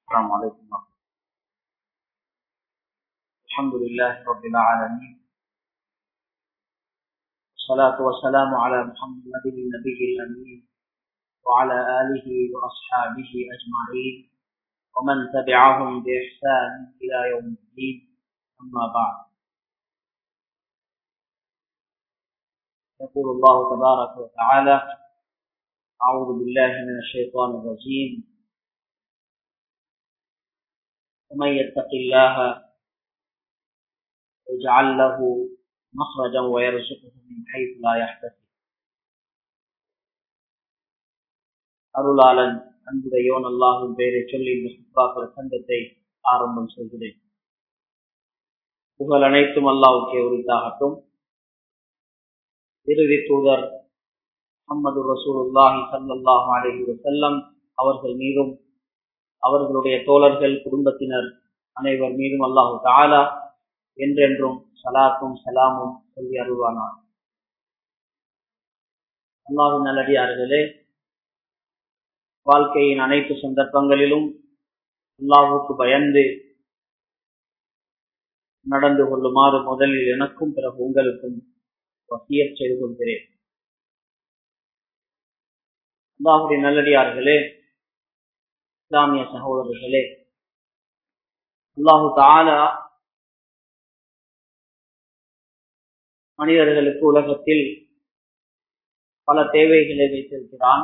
السلام عليكم ورحمة الله الحمد لله رب العالمين والصلاة والسلام على محمد النبي الأمين وعلى آله وأصحابه أجمعين ومن تبعهم بإحسان إلى يوم الدين أما بعد يقول الله تبارك وتعالى أعوذ بالله من الشيطان الرجيم ومن يتق الله يجعل له مخرجا ويرزقه من حيث لا يحتسب அருளாளன் அன்புடையோன் அல்லாஹும் பெயரை சொல்லி இந்த சுப்பா பிரசங்கத்தை ஆரம்பம் செய்கிறேன் புகழ் அனைத்தும் அல்லாவுக்கே உரித்தாகட்டும் இறுதி தூதர் முகமது ரசூலுல்லாஹி சல்லாஹு அலஹி வசல்லம் அவர்கள் மீதும் அவர்களுடைய தோழர்கள் குடும்பத்தினர் அனைவர் மீதும் அல்லாஹு தாலா என்றென்றும் சலாத்தும் சலாமும் சொல்லி அருள்வானார் அல்லாஹு நல்லடியார்களே வாழ்க்கையின் அனைத்து சந்தர்ப்பங்களிலும் அல்லாஹுக்கு பயந்து நடந்து கொள்ளுமாறு முதலில் எனக்கும் பிறகு உங்களுக்கும் வசியச் செய்து கொள்கிறேன் அல்லாஹுடைய நல்லடியார்களே இஸ்லாமிய சகோதரர்களே அல்லாஹு தாலா மனிதர்களுக்கு உலகத்தில் பல தேவைகளை வைத்திருக்கிறான்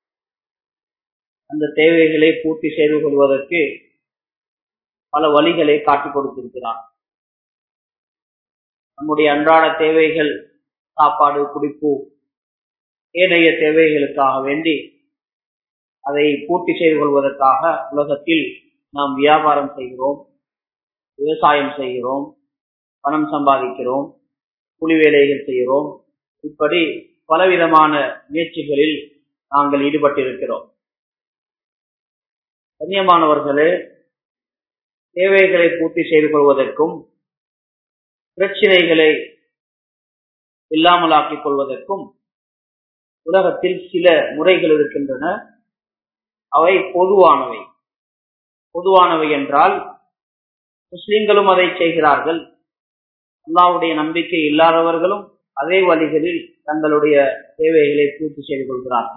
அந்த தேவைகளை பூர்த்தி செய்து கொள்வதற்கு பல வழிகளை காட்டிக் கொடுத்திருக்கிறான் நம்முடைய அன்றாட தேவைகள் சாப்பாடு குடிப்பு ஏனைய தேவைகளுக்காக வேண்டி அதை பூர்த்தி செய்து கொள்வதற்காக உலகத்தில் நாம் வியாபாரம் செய்கிறோம் விவசாயம் செய்கிறோம் பணம் சம்பாதிக்கிறோம் கூலி வேலைகள் செய்கிறோம் இப்படி பலவிதமான முயற்சிகளில் நாங்கள் ஈடுபட்டிருக்கிறோம் கண்ணியமானவர்களே தேவைகளை பூர்த்தி செய்து கொள்வதற்கும் பிரச்சனைகளை இல்லாமலாக்கிக் கொள்வதற்கும் உலகத்தில் சில முறைகள் இருக்கின்றன அவை பொதுவானவை பொதுவானவை என்றால் முஸ்லிம்களும் அதை செய்கிறார்கள் அல்லாவுடைய நம்பிக்கை இல்லாதவர்களும் அதே வழிகளில் தங்களுடைய தேவைகளை பூர்த்தி செய்து கொள்கிறார்கள்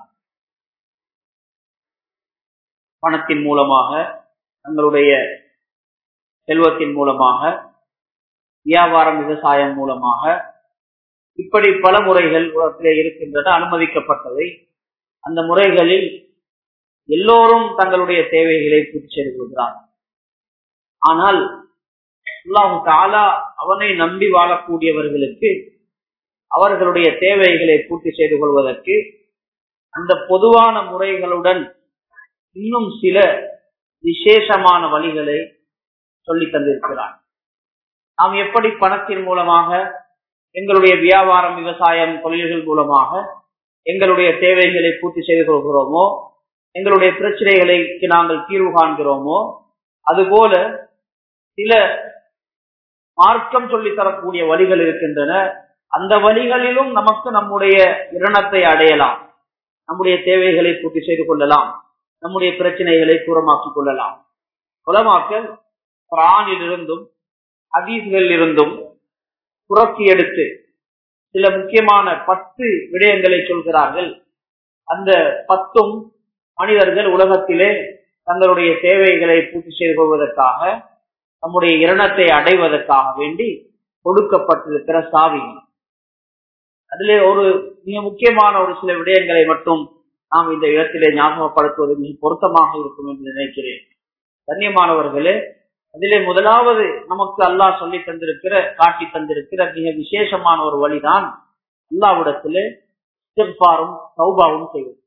பணத்தின் மூலமாக தங்களுடைய செல்வத்தின் மூலமாக வியாபாரம் விவசாயம் மூலமாக இப்படி பல முறைகள் உலகத்திலே இருக்கின்றன அனுமதிக்கப்பட்டவை அந்த முறைகளில் எல்லோரும் தங்களுடைய தேவைகளை பூர்த்தி செய்து கொள்கிறார் ஆனால் அல்லாஹு தாலா அவனை நம்பி வாழக்கூடியவர்களுக்கு அவர்களுடைய தேவைகளை பூர்த்தி செய்து கொள்வதற்கு அந்த பொதுவான முறைகளுடன் இன்னும் சில விசேஷமான வழிகளை சொல்லி தந்திருக்கிறார் நாம் எப்படி பணத்தின் மூலமாக எங்களுடைய வியாபாரம் விவசாயம் தொழில்கள் மூலமாக எங்களுடைய தேவைகளை பூர்த்தி செய்து கொள்கிறோமோ எங்களுடைய பிரச்சனைகளுக்கு நாங்கள் தீர்வு காண்கிறோமோ அதுபோல சில மார்க்கம் சொல்லி தரக்கூடிய வழிகள் இருக்கின்றன அந்த வழிகளிலும் நமக்கு நம்முடைய இரணத்தை அடையலாம் நம்முடைய தேவைகளை பூர்த்தி செய்து கொள்ளலாம் நம்முடைய பிரச்சனைகளை தூரமாக்கிக் கொள்ளலாம் குலமாக்கல் பிராணில் இருந்தும் அதீஸ்களில் இருந்தும் புறக்கி எடுத்து சில முக்கியமான பத்து விடயங்களை சொல்கிறார்கள் அந்த பத்தும் மனிதர்கள் உலகத்திலே தங்களுடைய தேவைகளை பூர்த்தி செய்து கொள்வதற்காக நம்முடைய இரணத்தை அடைவதற்காக வேண்டி கொடுக்கப்பட்டிருக்கிற சாவிகள் அதிலே ஒரு மிக முக்கியமான ஒரு சில விடயங்களை மட்டும் நாம் இந்த இடத்திலே ஞாபகப்படுத்துவது மிக பொருத்தமாக இருக்கும் என்று நினைக்கிறேன் கண்ணியமானவர்களே அதிலே முதலாவது நமக்கு அல்லாஹ் சொல்லி தந்திருக்கிற காட்டி தந்திருக்கிற மிக விசேஷமான ஒரு வழிதான் அல்லாவிடத்திலே இஸ்திஃபாரும் சௌபாவும் செய்வது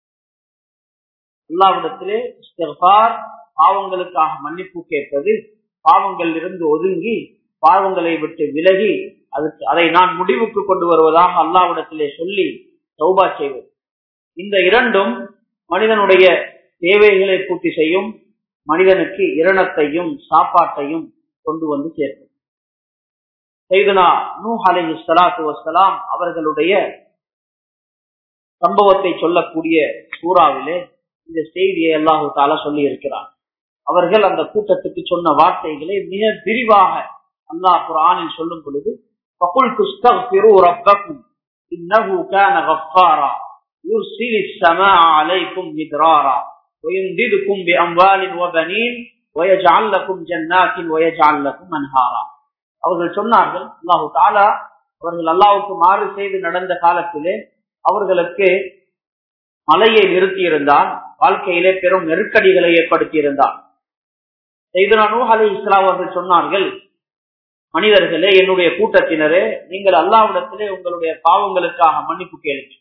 அல்லாவிடத்திலே இஸ்திஃபார் பாவங்களுக்காக மன்னிப்பு கேட்பது பாவங்கள் இருந்து ஒதுங்கி பாவங்களை விட்டு விலகி அதுக்கு அதை நான் முடிவுக்கு கொண்டு வருவதாக அல்லாவிடத்திலே சொல்லி சௌபா செய்வது இந்த இரண்டும் மனிதனுடைய தேவைகளை பூர்த்தி செய்யும் மனிதனுக்கு இரணத்தையும் சாப்பாட்டையும் கொண்டு வந்து சேர்க்கும் செய்தனா நூ அலை சலாத்து வசலாம் அவர்களுடைய சம்பவத்தை சொல்லக்கூடிய சூறாவிலே இந்த செய்தியை அல்லாஹு தாலா சொல்லி இருக்கிறார் அவர்கள் அந்த கூட்டத்துக்கு சொன்ன வார்த்தைகளை மிக விரிவாக அல்லாஹ் குரானில் சொல்லும் பொழுது فَقُلْتُ اسْتَغْفِرُوا رَبَّكُمْ إِنَّهُ كَانَ غَفَّارًا يُرْسِلِ السَّمَاءَ عَلَيْكُمْ مِدْرَارًا وَيُمْدِدْكُمْ بِأَمْوَالٍ وَبَنِينَ وَيَجْعَلْ لَكُمْ جَنَّاتٍ وَيَجْعَلْ لَكُمْ أَنْهَارًا அவர்கள் சொன்னார்கள் அல்லாஹு தாலா அவர்கள் அல்லாவுக்கு மாறு செய்து நடந்த காலத்திலே அவர்களுக்கு மலையை நிறுத்தியிருந்தான் வாழ்க்கையிலே பெரும் நெருக்கடிகளை ஏற்படுத்தியிருந்தான் செய்தனா நூ அலி இஸ்லாம் அவர்கள் சொன்னார்கள் மனிதர்களே என்னுடைய கூட்டத்தினரே நீங்கள் அல்லாவிடத்திலே உங்களுடைய பாவங்களுக்காக மன்னிப்பு கேளுங்கள்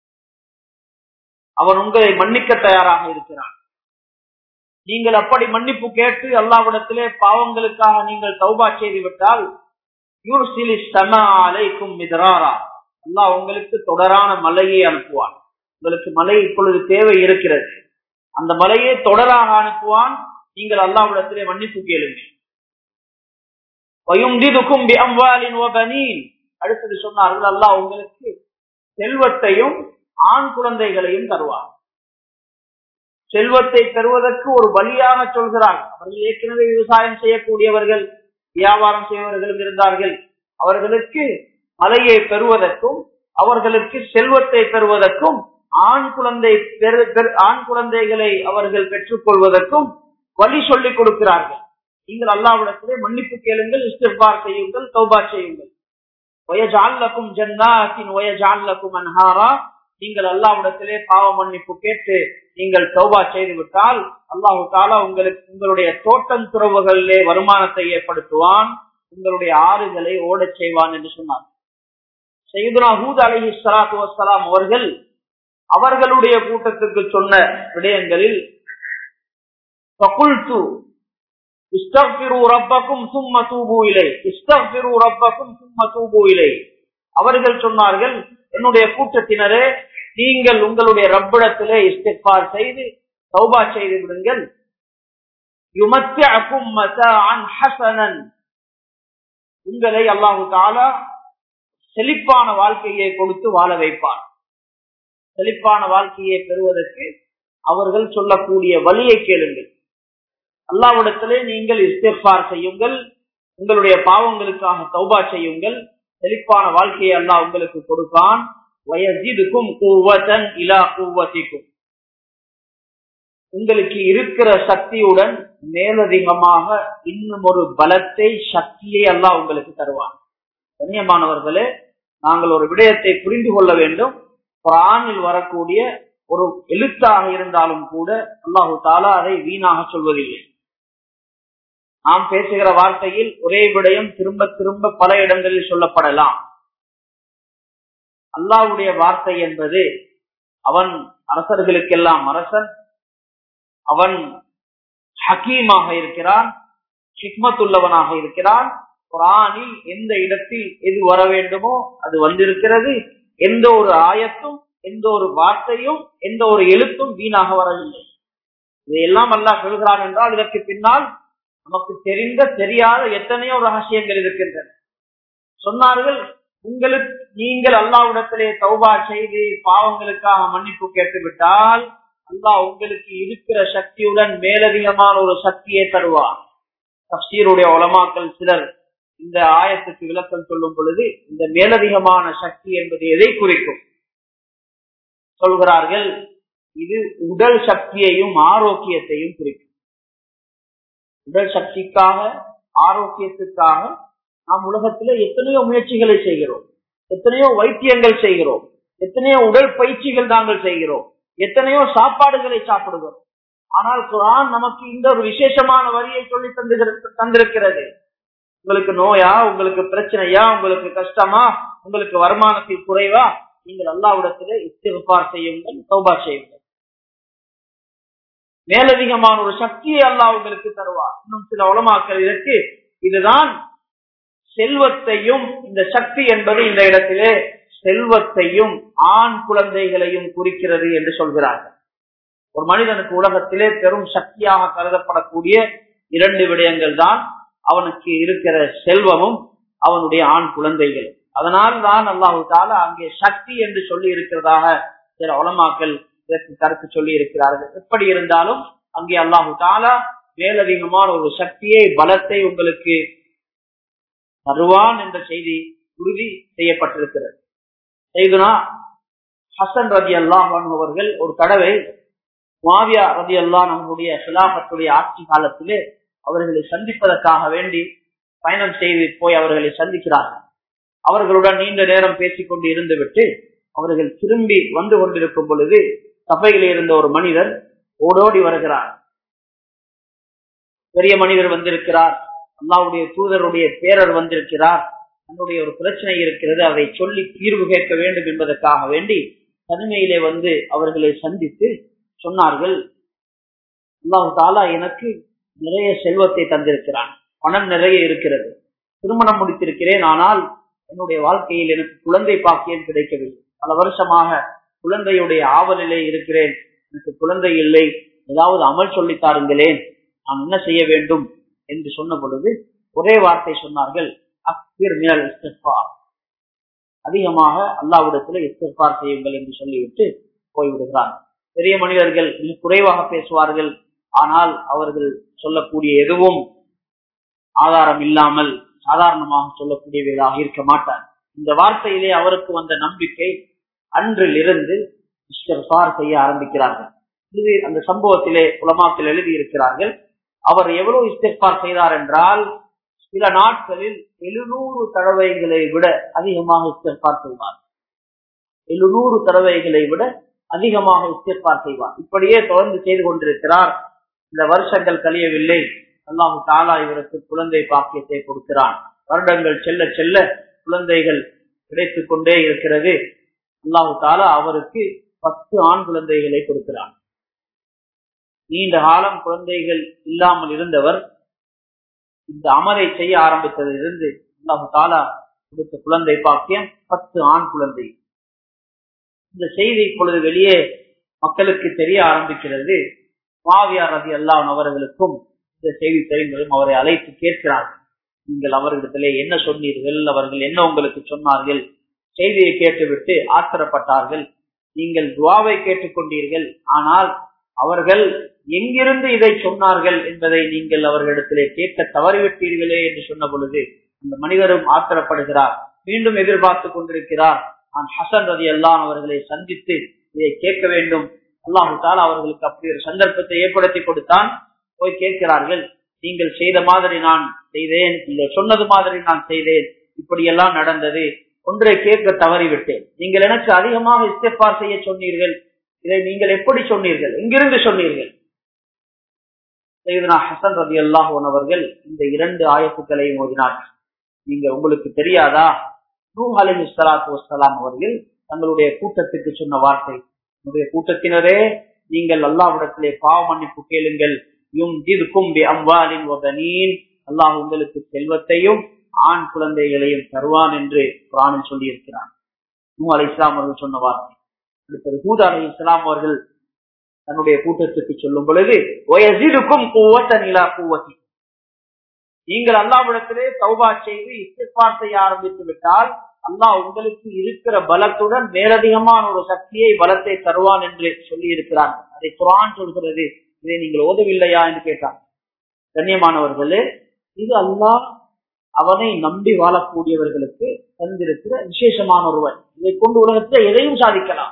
அவன் உங்களை மன்னிக்க தயாராக இருக்கிறான் நீங்கள் அப்படி மன்னிப்பு கேட்டு அல்லாவிடத்திலே பாவங்களுக்காக நீங்கள் தௌபா செய்து விட்டால் அல்லாஹ் உங்களுக்கு தொடரான மலையை அனுப்புவான் உங்களுக்கு மலை இப்பொழுது தேவை இருக்கிறது அந்த மலையை தொடராக அனுப்புவான் நீங்கள் அல்லாவிடத்திலே மன்னிப்பு கேளுங்கள் அடுத்தது சொன்னார்கள் அல்லாஹ் உங்களுக்கு செல்வத்தையும் ஆண் குழந்தைகளையும் தருவார் செல்வத்தை பெறுவதற்கு ஒரு வழியாக சொல்கிறார் அவர்கள் ஏற்கனவே விவசாயம் செய்யக்கூடியவர்கள் வியாபாரம் செய்பவர்களும் இருந்தார்கள் அவர்களுக்கு மலையை பெறுவதற்கும் அவர்களுக்கு செல்வத்தை பெறுவதற்கும் ஆண் குழந்தை ஆண் குழந்தைகளை அவர்கள் பெற்றுக் கொள்வதற்கும் வழி சொல்லிக் கொடுக்கிறார்கள் நீங்கள் அல்லாவிடத்திலே மன்னிப்பு கேளுங்கள் இஸ்திர்பார் செய்யுங்கள் தௌபா செய்யுங்கள் வயஜால்லக்கும் ஜன்னாத்தின் வயஜால்லக்கும் அன்ஹாரா நீங்கள் அல்லாவிடத்திலே பாவ மன்னிப்பு கேட்டு நீங்கள் தௌபா செய்து விட்டால் அல்லாஹு தாலா உங்களுக்கு உங்களுடைய தோட்டம் துறவுகளிலே வருமானத்தை ஏற்படுத்துவான் உங்களுடைய ஆறுகளை ஓடச் செய்வான் என்று சொன்னார் செய்துனா ஹூத் அலஹி சலாத்து வசலாம் அவர்கள் அவர்களுடைய கூட்டத்துக்கு சொன்ன விடயங்களில் அவர்கள் சொன்னார்கள் என்னுடைய கூட்டத்தினரே நீங்கள் உங்களுடைய ரப்பிடத்திலே இஸ்திஃபார் செய்து சௌபா செய்து விடுங்கள் உங்களை அல்லாஹு தாலா செழிப்பான வாழ்க்கையை கொடுத்து வாழ வைப்பார் செழிப்பான வாழ்க்கையை பெறுவதற்கு அவர்கள் சொல்லக்கூடிய வழியை கேளுங்கள் அல்லாவிடத்திலே நீங்கள் இஸ்திஃபார் செய்யுங்கள் உங்களுடைய பாவங்களுக்காக தௌபா செய்யுங்கள் செழிப்பான வாழ்க்கையை அல்லாஹ் உங்களுக்கு கொடுப்பான் வயசிதுக்கும் கூவத்தன் இலா கூவத்திக்கும் உங்களுக்கு இருக்கிற சக்தியுடன் மேலதிகமாக இன்னும் ஒரு பலத்தை சக்தியை அல்லாஹ் உங்களுக்கு தருவான் கண்ணியமானவர்களே நாங்கள் ஒரு விடயத்தை புரிந்து கொள்ள வேண்டும் குரானில் வரக்கூடிய ஒரு எழுத்தாக இருந்தாலும் கூட அல்லாஹு தாலா அதை வீணாக சொல்வதில்லை நாம் பேசுகிற வார்த்தையில் ஒரே விடயம் திரும்ப திரும்ப பல இடங்களில் சொல்லப்படலாம் அல்லாவுடைய வார்த்தை என்பது அவன் அரசர்களுக்கெல்லாம் அரசன் அவன் ஹக்கீமாக இருக்கிறான் ஹிக்மத்துள்ளவனாக இருக்கிறான் குரானில் எந்த இடத்தில் எது வர வேண்டுமோ அது வந்திருக்கிறது எந்த ஒரு ஆயத்தும் எந்த ஒரு வார்த்தையும் எந்த ஒரு எழுத்தும் வீணாக வரவில்லை இதையெல்லாம் அல்லாஹ் சொல்கிறான் என்றால் இதற்கு பின்னால் நமக்கு தெரிந்த தெரியாத எத்தனையோ ரகசியங்கள் இருக்கின்றன சொன்னார்கள் உங்களுக்கு நீங்கள் அல்லாவிடத்திலே தௌபா செய்து பாவங்களுக்காக மன்னிப்பு கேட்டு விட்டால் அல்லாஹ் உங்களுக்கு இருக்கிற சக்தியுடன் மேலதிகமான ஒரு சக்தியை தருவார் தப்சீருடைய உலமாக்கள் சிலர் இந்த ஆயத்துக்கு விளக்கம் சொல்லும் பொழுது இந்த மேலதிகமான சக்தி என்பது எதை குறிக்கும் சொல்கிறார்கள் இது உடல் சக்தியையும் ஆரோக்கியத்தையும் குறிக்கும் உடல் சக்திக்காக ஆரோக்கியத்துக்காக நாம் உலகத்துல எத்தனையோ முயற்சிகளை செய்கிறோம் எத்தனையோ வைத்தியங்கள் செய்கிறோம் எத்தனையோ உடல் பயிற்சிகள் நாங்கள் செய்கிறோம் எத்தனையோ சாப்பாடுகளை சாப்பிடுகிறோம் ஆனால் குரான் நமக்கு இந்த ஒரு விசேஷமான வரியை சொல்லி தந்து தந்திருக்கிறது உங்களுக்கு நோயா உங்களுக்கு பிரச்சனையா உங்களுக்கு கஷ்டமா உங்களுக்கு வருமானத்தில் குறைவா நீங்கள் அல்லாவிடத்திலே இஸ்திஃபார் செய்யுங்கள் சௌபா செய்யுங்கள் மேலதிகமான ஒரு சக்தியை அல்லாஹ் உங்களுக்கு தருவார் இன்னும் சில உலமாக்கள் இதற்கு இதுதான் செல்வத்தையும் இந்த சக்தி என்பது இந்த இடத்திலே செல்வத்தையும் ஆண் குழந்தைகளையும் குறிக்கிறது என்று சொல்கிறார்கள் ஒரு மனிதனுக்கு உலகத்திலே பெரும் சக்தியாக கருதப்படக்கூடிய இரண்டு விடயங்கள் தான் அவனுக்கு இருக்கிற செல்வமும் அவனுடைய ஆண் குழந்தைகள் அதனால் தான் அல்லாஹு தாலா அங்கே சக்தி என்று சொல்லி இருக்கிறதாக சில உலமாக்கள் இதற்கு கருத்து சொல்லி இருக்கிறார்கள் எப்படி இருந்தாலும் அங்கே அல்லாஹு தாலா மேலதிகமான ஒரு சக்தியை பலத்தை உங்களுக்கு தருவான் என்ற செய்தி உறுதி செய்யப்பட்டிருக்கிறது செய்துனா ஹசன் ரதி அல்லாஹ் அவர்கள் ஒரு தடவை மாவியா ரதி அல்லாஹ் நம்முடைய சிலாபத்துடைய ஆட்சி காலத்திலே அவர்களை சந்திப்பதற்காக வேண்டி பயணம் செய்து போய் அவர்களை சந்திக்கிறார்கள் அவர்களுடன் நீண்ட நேரம் பேசிக்கொண்டு இருந்துவிட்டு அவர்கள் திரும்பி வந்து கொண்டிருக்கும் பொழுது சபையில் இருந்த ஒரு மனிதர் ஓடோடி வருகிறார் பெரிய மனிதர் வந்திருக்கிறார் அல்லாவுடைய தூதருடைய பேரர் வந்திருக்கிறார் தன்னுடைய ஒரு பிரச்சனை இருக்கிறது அதை சொல்லி தீர்வு கேட்க வேண்டும் என்பதற்காக வேண்டி தனிமையிலே வந்து அவர்களை சந்தித்து சொன்னார்கள் அல்லாஹு தாலா எனக்கு நிறைய செல்வத்தை தந்திருக்கிறான் பணம் நிறைய இருக்கிறது திருமணம் முடித்திருக்கிறேன் ஆனால் என்னுடைய வாழ்க்கையில் எனக்கு குழந்தை பாக்கியம் கிடைக்கவில்லை பல வருஷமாக குழந்தையுடைய ஆவலிலே இருக்கிறேன் எனக்கு குழந்தை இல்லை ஏதாவது அமல் சொல்லி தாருங்களேன் நான் என்ன செய்ய வேண்டும் என்று சொன்ன பொழுது ஒரே வார்த்தை சொன்னார்கள் அக்பிர் மினல் இஸ்திஃபார் அதிகமாக அல்லாவிடத்துல இஸ்திஃபார் செய்யுங்கள் என்று சொல்லிவிட்டு போய்விடுகிறார் பெரிய மனிதர்கள் மிக குறைவாக பேசுவார்கள் ஆனால் அவர்கள் சொல்லக்கூடிய எதுவும் ஆதாரம் இல்லாமல் சாதாரணமாக சொல்லக்கூடியவையாக இருக்க மாட்டார் இந்த வார்த்தையிலே அவருக்கு வந்த நம்பிக்கை அன்றில் இருந்து இஸ்திஃபார் செய்ய ஆரம்பிக்கிறார்கள் இது அந்த சம்பவத்திலே உலமாக்கள் எழுதி இருக்கிறார்கள் அவர் எவ்வளவு இஸ்திஃபார் செய்தார் என்றால் சில நாட்களில் எழுநூறு தடவைகளை விட அதிகமாக இஸ்திஃபார் செய்வார் எழுநூறு தடவைகளை விட அதிகமாக இஸ்திஃபார் செய்வார் இப்படியே தொடர்ந்து செய்து கொண்டிருக்கிறார் இந்த வருஷங்கள் கழியவில்லை அல்லாஹு தாலா இவருக்கு குழந்தை பாக்கியத்தை கொடுக்கிறான் வருடங்கள் செல்ல செல்ல குழந்தைகள் கிடைத்துக் கொண்டே இருக்கிறது அல்லாஹு தாலா அவருக்கு பத்து ஆண் குழந்தைகளை கொடுக்கிறான் நீண்ட காலம் குழந்தைகள் இல்லாமல் இருந்தவர் இந்த அமலை செய்ய ஆரம்பித்ததிலிருந்து அல்லாஹு தாலா கொடுத்த குழந்தை பாக்கியம் பத்து ஆண் குழந்தை இந்த செய்தி இப்பொழுது வெளியே மக்களுக்கு தெரிய ஆரம்பிக்கிறது மாவியார் ரதி அல்லாஹ் அவர்களுக்கும் இந்த செய்தி தெரிந்ததும் அவரை அழைத்து கேட்கிறார்கள் நீங்கள் அவர்களிடத்திலே என்ன சொன்னீர்கள் அவர்கள் என்ன உங்களுக்கு சொன்னார்கள் செய்தியை கேட்டுவிட்டு ஆத்திரப்பட்டார்கள் நீங்கள் துவாவை கேட்டுக்கொண்டீர்கள் ஆனால் அவர்கள் எங்கிருந்து இதை சொன்னார்கள் என்பதை நீங்கள் அவர்களிடத்திலே கேட்க தவறிவிட்டீர்களே என்று சொன்ன பொழுது அந்த மனிதரும் ஆத்திரப்படுகிறார் மீண்டும் எதிர்பார்த்து கொண்டிருக்கிறார் நான் ஹசன் ரதி அல்லான் அவர்களை சந்தித்து இதை கேட்க வேண்டும் அல்லாஹு தாலா அவர்களுக்கு அப்படி ஒரு சந்தர்ப்பத்தை ஏற்படுத்தி கொடுத்தான் போய் கேட்கிறார்கள் நீங்கள் செய்த மாதிரி நான் செய்தேன் நீங்கள் சொன்னது மாதிரி நான் செய்தேன் இப்படியெல்லாம் நடந்தது ஒன்றை கேட்க தவறிவிட்டேன் நீங்கள் எனக்கு அதிகமாக இஸ்திஃபார் செய்ய சொன்னீர்கள் இதை நீங்கள் எப்படி சொன்னீர்கள் எங்கிருந்து சொன்னீர்கள் செய்தனா ஹசன் ரதி அல்லாஹன் அவர்கள் இந்த இரண்டு ஆயத்துக்களையும் ஓதினார்கள் நீங்க உங்களுக்கு தெரியாதா நூ அலி சலாத்து வசலாம் அவர்கள் தங்களுடைய கூட்டத்துக்கு சொன்ன வார்த்தை என்னுடைய கூட்டத்தினரே நீங்கள் அல்லாவிடத்திலே பாவ மன்னிப்பு கேளுங்கள் யும் திதுக்கும் அம்வாலின் அல்லாஹ் உங்களுக்கு செல்வத்தையும் ஆண் குழந்தைகளையும் தருவான் என்று குரானில் சொல்லி இருக்கிறான் நூ அலி இஸ்லாம் அவர்கள் சொன்ன வார்த்தை அடுத்தது ஹூத் அலி இஸ்லாம் அவர்கள் தன்னுடைய கூட்டத்துக்கு சொல்லும் பொழுது ஒயசிடுக்கும் கூவத்த நிலா கூவத்தி நீங்கள் அல்லாவிடத்திலே சௌபா செய்து இஸ்திஃபார் செய்ய ஆரம்பித்து விட்டால் அல்லாஹ் உங்களுக்கு இருக்கிற பலத்துடன் மேலதிகமான ஒரு சக்தியை பலத்தை தருவான் என்று சொல்லி இருக்கிறார் அதை குரான் சொல்கிறது இதை நீங்கள் ஓதவில்லையா என்று கேட்டார் கண்ணியமானவர்களே இது அல்லாஹ் அவனை நம்பி வாழக்கூடியவர்களுக்கு தந்திருக்கிற விசேஷமான ஒருவன் இதை கொண்டு உலகத்தில் எதையும் சாதிக்கலாம்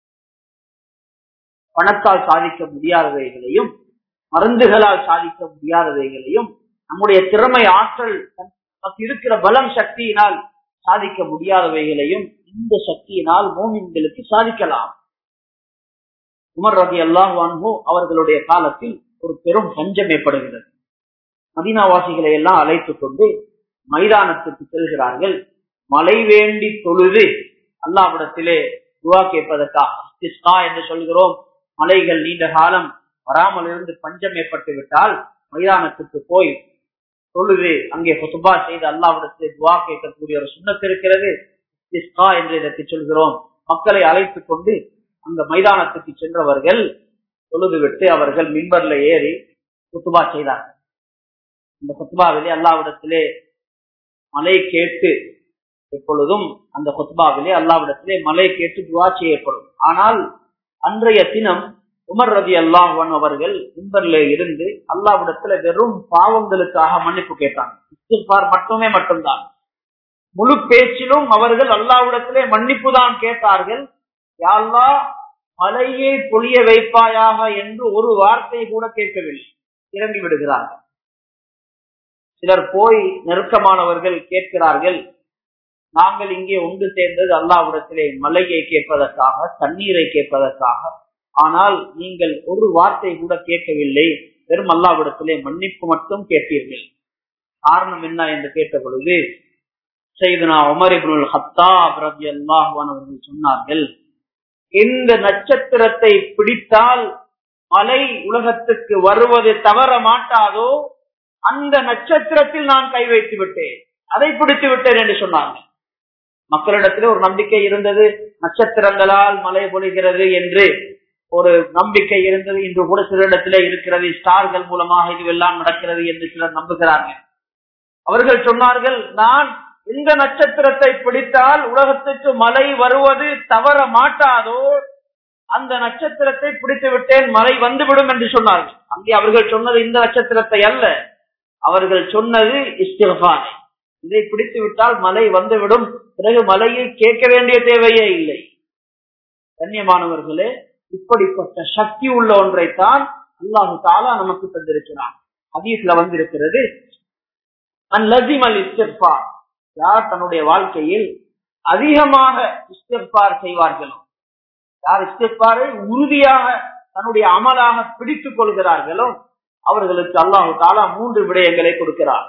பணத்தால் சாதிக்க முடியாதவைகளையும் மருந்துகளால் சாதிக்க முடியாதவைகளையும் நம்முடைய திறமை ஆற்றல் இருக்கிற பலம் சக்தியினால் சாதிக்க முடியாதவைகளையும் இந்த சக்தியினால் மோமின்களுக்கு சாதிக்கலாம் உமர் ரதி அல்லாஹ் வான்ஹோ அவர்களுடைய காலத்தில் ஒரு பெரும் பஞ்சம் ஏற்படுகிறது மதினாவாசிகளை எல்லாம் அழைத்துக் கொண்டு மைதானத்துக்கு செல்கிறார்கள் மழை வேண்டி தொழுது அல்லாவிடத்திலே துவா கேட்பதற்காக என்று சொல்கிறோம் மலைகள் நீண்ட காலம் வராமல் இருந்து பஞ்சம் ஏற்பட்டு விட்டால் மைதானத்துக்கு போய் தொழுது அங்கே ஹொசுபா செய்து அல்லாவிடத்தில் துவா கேட்கக்கூடிய ஒரு சுண்ணத்து இருக்கிறது இஸ்கா என்று இதற்கு சொல்கிறோம் மக்களை அழைத்துக் கொண்டு அந்த மைதானத்துக்கு சென்றவர்கள் தொழுது விட்டு அவர்கள் மின்பர்ல ஏறி குத்துபா செய்தார்கள் இந்த குத்துபாவிலே அல்லாவிடத்திலே மலை கேட்டு எப்பொழுதும் அந்த கொத்பாவிலே அல்லாவிடத்திலே மலை கேட்டு துவா செய்யப்படும் ஆனால் அன்றைய தினம் உமர் ரதி அல்லாஹன் அவர்கள் இன்பர்ல இருந்து அல்லாவிடத்துல வெறும் பாவங்களுக்காக மன்னிப்பு கேட்டாங்க இஸ்திஃபார் மட்டுமே மட்டும்தான் முழு பேச்சிலும் அவர்கள் அல்லாவிடத்திலே மன்னிப்பு தான் கேட்டார்கள் யாழ்லா மலையை பொழிய வைப்பாயாக என்று ஒரு வார்த்தை கூட கேட்கவில்லை இறங்கி விடுகிறார்கள் சிலர் போய் நெருக்கமானவர்கள் கேட்கிறார்கள் நாங்கள் இங்கே ஒன்று சேர்ந்தது அல்லாவிடத்திலே மலையை கேட்பதற்காக தண்ணீரை கேட்பதற்காக ஆனால் நீங்கள் ஒரு வார்த்தை கூட கேட்கவில்லை வெறும் அல்லாவிடத்திலே மன்னிப்பு மட்டும் கேட்டீர்கள் காரணம் என்ன என்று கேட்ட பொழுது செய்தனா உமர் இப்னுல் ஹத்தாப் ரபி அல்லாஹான் அவர்கள் சொன்னார்கள் இந்த நட்சத்திரத்தை பிடித்தால் மலை உலகத்துக்கு வருவது தவற மாட்டாதோ அந்த நட்சத்திரத்தில் நான் கை வைத்து விட்டேன் அதை பிடித்து விட்டேன் என்று சொன்னார்கள் மக்களிடத்தில் ஒரு நம்பிக்கை இருந்தது நட்சத்திரங்களால் மழை பொழிகிறது என்று ஒரு நம்பிக்கை இருந்தது இன்று கூட சிலரிடத்திலே இருக்கிறது ஸ்டார்கள் மூலமாக இதுவெல்லாம் நடக்கிறது என்று சிலர் நம்புகிறார்கள் அவர்கள் சொன்னார்கள் நான் இந்த நட்சத்திரத்தை பிடித்தால் உலகத்துக்கு மழை வருவது தவற மாட்டாதோ அந்த நட்சத்திரத்தை பிடித்து விட்டேன் மழை வந்துவிடும் என்று சொன்னார்கள் அங்கே அவர்கள் சொன்னது இந்த நட்சத்திரத்தை அல்ல அவர்கள் சொன்னது இஸ்திஃபானை இதை பிடித்து விட்டால் மழை வந்துவிடும் பிறகு மழையை கேட்க வேண்டிய தேவையே இல்லை கண்ணியமானவர்களே இப்படிப்பட்ட சக்தி உள்ள ஒன்றைத்தான் அல்லாஹு தாலா நமக்கு தந்திருக்கிறான் ஹதீஸ்ல வந்திருக்கிறது யார் தன்னுடைய வாழ்க்கையில் அதிகமாக இஸ்திஃபார் செய்வார்களோ யார் இஸ்திஃபாரை உறுதியாக தன்னுடைய அமலாக பிடித்துக் கொள்கிறார்களோ அவர்களுக்கு அல்லாஹு தாலா மூன்று விடயங்களை கொடுக்கிறார்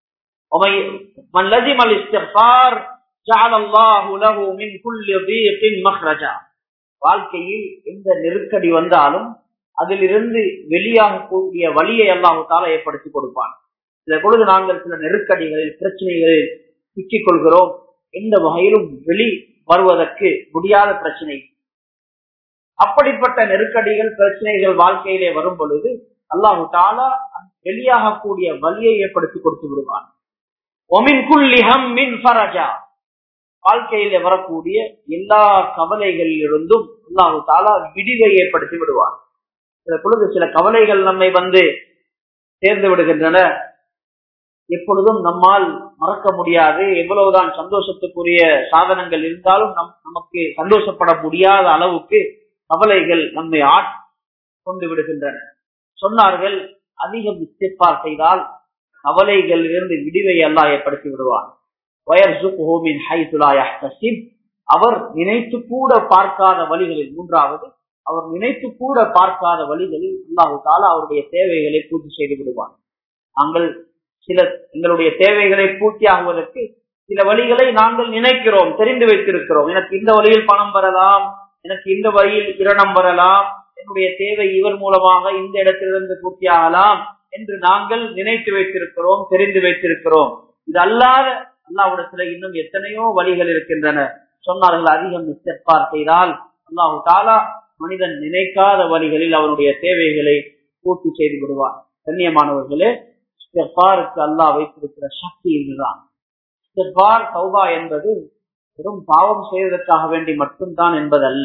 வாழ்க்கையில் எந்த நெருக்கடி வந்தாலும் அதிலிருந்து வெளியாகக்கூடிய வழியை அல்லாஹு தாலா ஏற்படுத்தி கொடுப்பான் சில பொழுது நாங்கள் சில நெருக்கடிகளில் பிரச்சனைகளில் சிக்கிக் கொள்கிறோம் எந்த வகையிலும் வெளி வருவதற்கு முடியாத பிரச்சனை அப்படிப்பட்ட நெருக்கடிகள் பிரச்சனைகள் வாழ்க்கையிலே வரும் பொழுது அல்லாஹு தாலா வெளியாகக்கூடிய வழியை ஏற்படுத்தி கொடுத்து விடுவான் வாழ்க்கையில வரக்கூடிய எல்லா கவலைகளில் இருந்தும் அல்லாஹு தாலா விடிவை ஏற்படுத்தி விடுவான் சில பொழுது சில கவலைகள் நம்மை வந்து சேர்ந்து விடுகின்றன எப்பொழுதும் நம்மால் மறக்க முடியாது எவ்வளவுதான் சந்தோஷத்துக்குரிய சாதனங்கள் இருந்தாலும் நம் நமக்கு சந்தோஷப்பட முடியாத அளவுக்கு கவலைகள் நம்மை ஆட்கொண்டு விடுகின்றன சொன்னார்கள் அதிகம் இஸ்திஃபார் செய்தால் கவலைகள் இருந்து விடுவை அல்லாஹ் ஏற்படுத்தி விடுவார் அவர் நினைத்து கூட பார்க்காத வழிகளில் மூன்றாவது அவர் நினைத்து கூட பார்க்காத வழிகளில் அல்லாஹு தாலா அவருடைய தேவைகளை பூர்த்தி செய்து விடுவார் நாங்கள் சில எங்களுடைய தேவைகளை பூர்த்தி ஆகுவதற்கு சில வழிகளை நாங்கள் நினைக்கிறோம் தெரிந்து வைத்திருக்கிறோம் எனக்கு இந்த வழியில் பணம் வரலாம் எனக்கு இந்த வழியில் இரணம் வரலாம் என்னுடைய தேவை இவர் மூலமாக இந்த இடத்திலிருந்து பூர்த்தி ஆகலாம் என்று நாங்கள் நினைத்து வைத்திருக்கிறோம் தெரிந்து வைத்திருக்கிறோம் இது அல்லாத அல்லாவிடத்துல இன்னும் எத்தனையோ வழிகள் இருக்கின்றன சொன்னார்கள் அதிகம் இஸ்திஃபார் செய்தால் அல்லாஹு தாலா மனிதன் நினைக்காத வழிகளில் அவனுடைய தேவைகளை பூர்த்தி செய்து விடுவார் கண்ணியமானவர்களே இஸ்திஃபாருக்கு அல்லாஹ் வைத்திருக்கிற சக்தி இதுதான் இஸ்திஃபார் சௌபா என்பது வெறும் பாவம் செய்வதற்காக வேண்டி மட்டும்தான் என்பதல்ல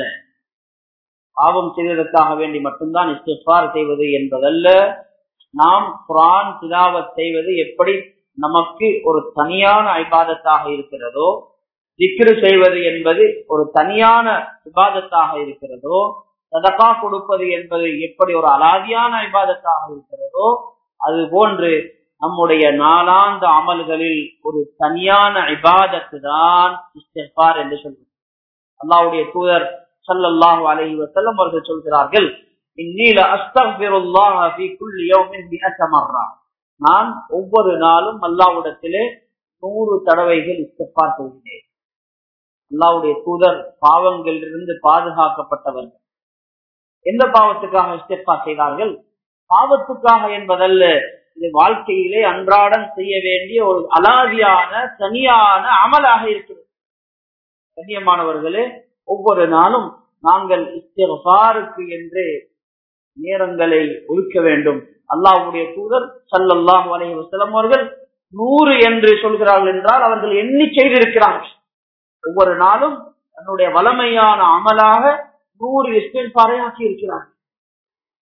பாவம் செய்வதற்காக வேண்டி மட்டும்தான் இஸ்திஃபார் செய்வது என்பதல்ல நாம் குரான் திலாவத் செய்வது எப்படி நமக்கு ஒரு தனியான ஐபாதத்தாக இருக்கிறதோ திக்ரு செய்வது என்பது ஒரு தனியான விவாதத்தாக இருக்கிறதோ சதகா கொடுப்பது என்பது எப்படி ஒரு அலாதியான ஐபாதத்தாக இருக்கிறதோ அது போன்று நம்முடைய நாளாந்த அமல்களில் ஒரு தனியான ஐபாதத்து தான் இஸ்திஃபார் என்று சொல்வது அல்லாவுடைய தூதர் சல்லல்லாஹு அலைஹி வஸல்லம் அவர்கள் சொல்கிறார்கள் இன்னீல அஸ்தக்ஃபிருல்லாஹ ஃபீ குல்லி யௌமின் மிஅத மர்ரா நான் ஒவ்வொரு நாளும் அல்லாஹ்விடத்திலே நூறு தடவைகள் இஸ்திஃபார் செய்கிறேன் அல்லாஹ்வுடைய தூதர் பாவங்களிலிருந்து பாதுகாக்கப்பட்டவர்கள் எந்த பாவத்துக்காக இஸ்திஃபார் செய்தார்கள் பாவத்துக்காக என்பதல்ல இது வாழ்க்கையிலே அன்றாடம் செய்ய வேண்டிய ஒரு அலாதியான தனியான அமலாக இருக்கிறது கண்ணியமானவர்களே ஒவ்வொரு நாளும் நாங்கள் இஸ்திஃபாருக்கு என்று நேரங்களை ஒதுக்க வேண்டும் அல்லாஹ்வுடைய தூதர் சல்லல்லாஹு அலைஹி வஸல்லம் அவர்கள் நூறு என்று சொல்கிறார்கள் என்றால் அவர்கள் எண்ணி செய்திருக்கிறார்கள் ஒவ்வொரு நாளும் தன்னுடைய வளமையான அமலாக நூறு இஸ்திஃபாரை ஆக்கி இருக்கிறார்கள்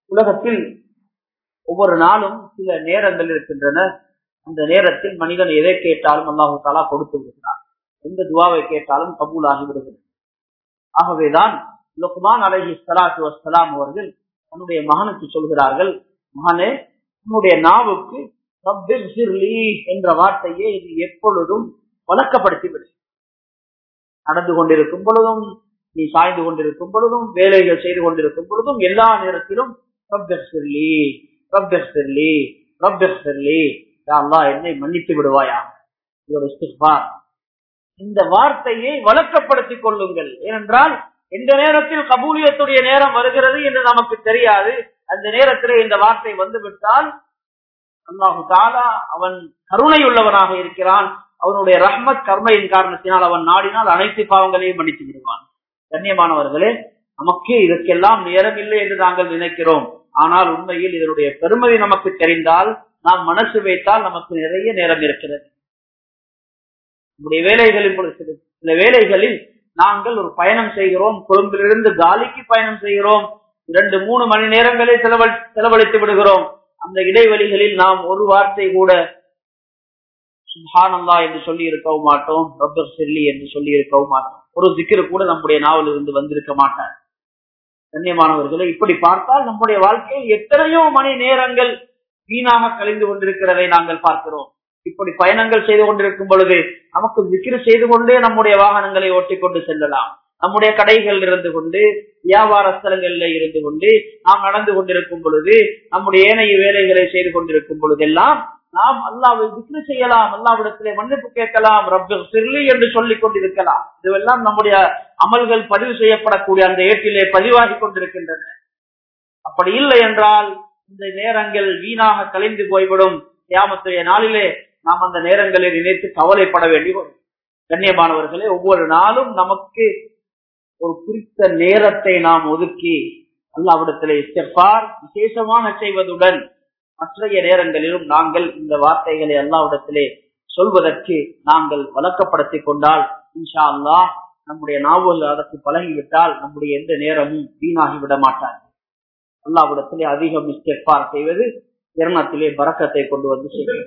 உலகத்தில் ஒவ்வொரு நாளும் சில நேரங்கள் இருக்கின்றன அந்த நேரத்தில் மனிதன் எதை கேட்டாலும் அல்லாஹு தாலா கொடுத்து விடுகிறார் எந்த துவாவை கேட்டாலும் கபூல் ஆகி விடுகிறது ஆகவேதான் லுக்மான் அலஹி சலாத்து வசலாம் அவர்கள் தன்னுடைய மகனுக்கு சொல்கிறார்கள் மகனே உன்னுடைய நாவுக்கு ரப்பிர் சிர்லி என்ற வார்த்தையை இது எப்பொழுதும் வழக்கப்படுத்தி விடு நடந்து கொண்டிருக்கும் பொழுதும் நீ சாய்ந்து கொண்டிருக்கும் பொழுதும் வேலைகள் செய்து கொண்டிருக்கும் பொழுதும் எல்லா நேரத்திலும் ரப்பிர் சிர்லி ரப்பிர் சிர்லி ரப்பிர் சிர்லி அல்லா என்னை மன்னித்து விடுவாயா இது ஒரு இஸ்திஃபார் இந்த வார்த்தையை வழக்கப்படுத்திக் கொள்ளுங்கள் ஏனென்றால் எந்த நேரத்தில் கபூலியத்துடைய நேரம் வருகிறது என்று நமக்கு தெரியாது அந்த நேரத்திலே இந்த வார்த்தை வந்துவிட்டால் அல்லாஹு தாலா அவன் கருணை உள்ளவனாக இருக்கிறான் அவனுடைய ரஹ்மத் கர்மையின் காரணத்தினால் அவன் நாடினால் அனைத்து பாவங்களையும் மன்னித்து விடுவான் கண்ணியமானவர்களே நமக்கு இதற்கெல்லாம் நேரம் இல்லை என்று நாங்கள் நினைக்கிறோம் ஆனால் உண்மையில் இதனுடைய பெருமதி நமக்கு தெரிந்தால் நாம் மனசு வைத்தால் நமக்கு நிறைய நேரம் இருக்கிறது நம்முடைய வேலைகளில் சில வேலைகளில் நாங்கள் ஒரு பயணம் செய்கிறோம் கொழும்பிலிருந்து காலிக்கு பயணம் செய்கிறோம் இரண்டு மூணு மணி நேரங்களை செலவழி செலவழித்து விடுகிறோம் அந்த இடைவெளிகளில் நாம் ஒரு வார்த்தை கூட சுஹானந்தா என்று சொல்லி இருக்கவும் மாட்டோம் ரப்பர் செல்லி என்று சொல்லி இருக்கவும் மாட்டோம் ஒரு திக்கிற கூட நம்முடைய நாவல் இருந்து வந்திருக்க மாட்டார் கண்ணியமானவர்களை இப்படி பார்த்தால் நம்முடைய வாழ்க்கையில் எத்தனையோ மணி நேரங்கள் வீணாக கழிந்து கொண்டிருக்கிறதை நாங்கள் பார்க்கிறோம் இப்படி பயணங்கள் செய்து கொண்டிருக்கும் பொழுது நமக்கு விக்கிரி செய்து கொண்டே நம்முடைய வாகனங்களை ஓட்டிக்கொண்டு செல்லலாம் நம்முடைய கடைகள் இருந்து கொண்டு வியாபார ஸ்தலங்களில் இருந்து கொண்டு நாம் நடந்து கொண்டிருக்கும் பொழுது நம்முடைய ஏனைய வேலைகளை செய்து கொண்டிருக்கும் பொழுதெல்லாம் நாம் அல்லாவை விக்ரி செய்யலாம் அல்லாவிடத்திலே மன்னிப்பு கேட்கலாம் ரப்பு சிறுலி என்று சொல்லிக் கொண்டிருக்கலாம் இதுவெல்லாம் நம்முடைய அமல்கள் பதிவு செய்யப்படக்கூடிய அந்த ஏட்டிலே பதிவாகி கொண்டிருக்கின்றன அப்படி இல்லை என்றால் இந்த நேரங்கள் வீணாக கலைந்து போய்விடும் கியாமத்துடைய நாளிலே நாம் அந்த நேரங்களை நினைத்து கவலைப்பட வேண்டி வரும் கண்ணியமானவர்களே ஒவ்வொரு நாளும் நமக்கு ஒரு குறித்த நேரத்தை நாம் ஒதுக்கி அல்லாவிடத்திலே இஸ்திஃபார் விசேஷமாக செய்வதுடன் மற்றைய நேரங்களிலும் நாங்கள் இந்த வார்த்தைகளை அல்லாவிடத்திலே சொல்வதற்கு நாங்கள் வழக்கப்படுத்திக் கொண்டால் இன்ஷா அல்லாஹ் நம்முடைய நாவல் அதற்கு பழகிவிட்டால் நம்முடைய எந்த நேரமும் வீணாகி விட மாட்டார் அல்லாவிடத்திலே அதிகம் இஸ்திஃபார் செய்வது இரணத்திலே பறக்கத்தை கொண்டு வந்து செய்யும்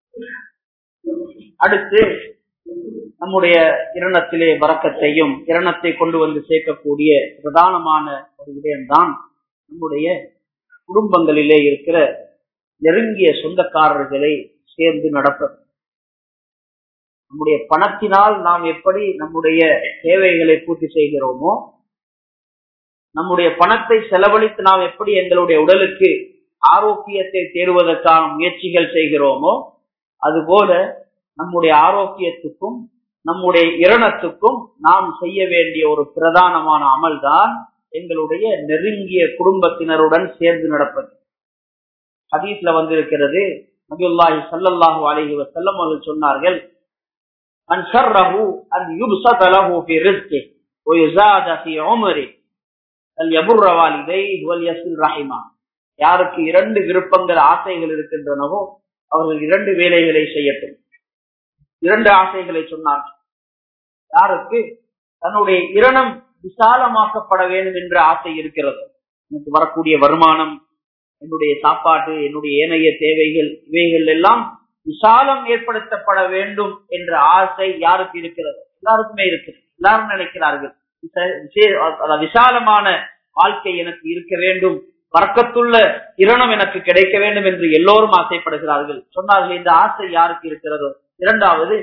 அடுத்து நம்முடைய இரணத்திலே வரக்கத்தையும் இரணத்தை கொண்டு வந்து சேர்க்கக்கூடிய பிரதானமான ஒரு விடயம்தான் நம்முடைய குடும்பங்களிலே இருக்கிற நெருங்கிய சொந்தக்காரர்களை சேர்ந்து நடப்பது நம்முடைய பணத்தினால் நாம் எப்படி நம்முடைய தேவைகளை பூர்த்தி செய்கிறோமோ நம்முடைய பணத்தை செலவழித்து நாம் எப்படி எங்களுடைய உடலுக்கு ஆரோக்கியத்தை தேடுவதற்கான முயற்சிகள் செய்கிறோமோ அதுபோல நம்முடைய ஆரோக்கியத்துக்கும் நம்முடைய இரணத்துக்கும் நாம் செய்ய வேண்டிய ஒரு பிரதானமான அமல் தான் எங்களுடைய நெருங்கிய குடும்பத்தினருடன் சேர்ந்து நடப்பது ஹதீஸ்ல வந்திருக்கிறது நபியுல்லாஹி சல்லல்லாஹு அலைஹி வஸல்லம் அவர்கள் சொன்னார்கள் من شره أن يبسط له في رزقه ويزاد في عمره فليبر والديه وليصل رحمه யாருக்கு இரண்டு விருப்பங்கள் ஆசைகள் இருக்கின்றனவோ அவர்கள் இரண்டு வேலைகளை செய்யட்டும் இரண்டு ஆசைகளை சொன்னார்கள் யாருக்கு தன்னுடைய இரணம் விசாலமாக்கப்பட வேண்டும் என்ற ஆசை இருக்கிறது எனக்கு வரக்கூடிய வருமானம் என்னுடைய சாப்பாட்டு என்னுடைய ஏனைய தேவைகள் இவைகள் எல்லாம் விசாலம் ஏற்படுத்தப்பட வேண்டும் என்ற ஆசை யாருக்கு இருக்கிறது எல்லாருக்குமே இருக்குது எல்லாரும் நினைக்கிறார்கள் விசாலமான வாழ்க்கை எனக்கு இருக்க வேண்டும் வர்க்கத்துள்ள இரணம் எனக்கு கிடைக்க வேண்டும் என்று எல்லோரும் ஆசைப்படுகிறார்கள் சொன்னார்கள் இந்த ஆசை யாருக்கு இருக்கிறதோ இரண்டாவது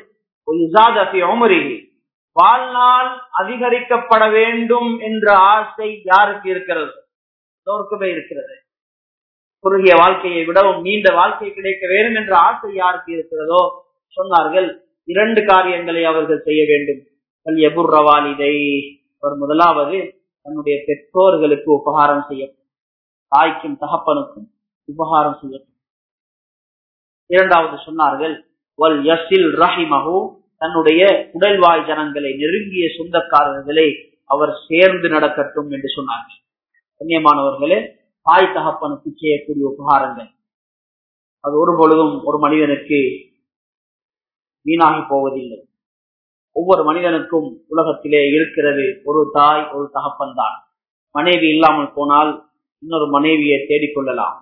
வாழ்நாள் அதிகரிக்கப்பட வேண்டும் என்ற ஆசை யாருக்கு இருக்கிறது எல்லோருக்குமே இருக்கிறது குறுகிய வாழ்க்கையை விடவும் நீண்ட வாழ்க்கை கிடைக்க வேண்டும் என்ற ஆசை யாருக்கு இருக்கிறதோ சொன்னார்கள் இரண்டு காரியங்களை அவர்கள் செய்ய வேண்டும் கல் எபுர்ரவாலிதை அவர் முதலாவது தன்னுடைய பெற்றோர்களுக்கு உபகாரம் செய்யட்டும் தாய்க்கும் தகப்பனுக்கும் உபகாரம் செய்யட்டும் இரண்டாவது சொன்னார்கள் வல் யசில் ரஹிமஹு தன்னுடைய உடல்வாய் ஜனங்களை நெருங்கிய சொந்தக்காரர்களை அவர் சேர்ந்து நடக்கட்டும் என்று சொன்னார்கள் கண்ணியமானவர்களே தாய் தகப்பனுக்கு செய்யக்கூடிய உபகாரங்கள் அது ஒரு பொழுதும் ஒரு மனிதனுக்கு வீணாகி போவதில்லை ஒவ்வொரு மனிதனுக்கும் உலகத்திலே இருக்கிறது ஒரு தாய் ஒரு தகப்பன் தான் மனைவி இல்லாமல் போனால் இன்னொரு மனைவியை தேடிக்கொள்ளலாம்